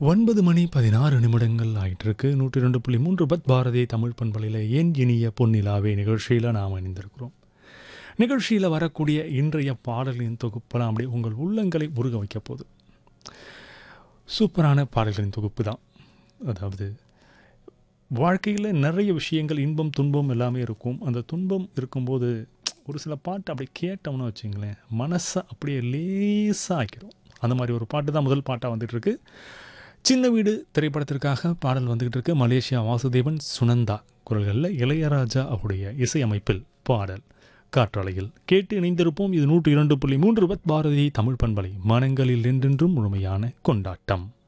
ஒன்பது மணி பதினாறு நிமிடங்கள் ஆயிட்டு இருக்கு நூற்றி ரெண்டு புள்ளி மூன்று பத் பாரதி தமிழ் பண்பலையில் ஏன் இனிய பொன்னிலாவே நிகழ்ச்சியில் நாம் இணைந்திருக்கிறோம் நிகழ்ச்சியில் வரக்கூடிய இன்றைய பாடல்களின் தொகுப்பெல்லாம் அப்படியே உங்கள் உள்ளங்களை உருக வைக்க போகுது சூப்பரான பாடல்களின் தொகுப்பு தான் அதாவது வாழ்க்கையில் நிறைய விஷயங்கள் இன்பம் துன்பம் எல்லாமே இருக்கும் அந்த துன்பம் இருக்கும்போது ஒரு சில பாட்டு அப்படி கேட்டோம்னு வச்சுங்களேன் மனசை அப்படியே லேசாக ஆக்கிரும் அந்த மாதிரி ஒரு பாட்டு தான் முதல் பாட்டாக வந்துட்டு இருக்கு சின்ன வீடு திரைப்படத்திற்காக பாடல் வந்துகிட்டு இருக்கு மலேசியா வாசுதேவன் சுனந்தா குரல்களில் இளையராஜா அவருடைய இசையமைப்பில் பாடல் காற்றலையில் கேட்டு இணைந்திருப்போம் இது நூற்று இரண்டு புள்ளி மூன்று பத் பாரதி தமிழ் பண்பலை மனங்களில் என்றென்றும் முழுமையான கொண்டாட்டம்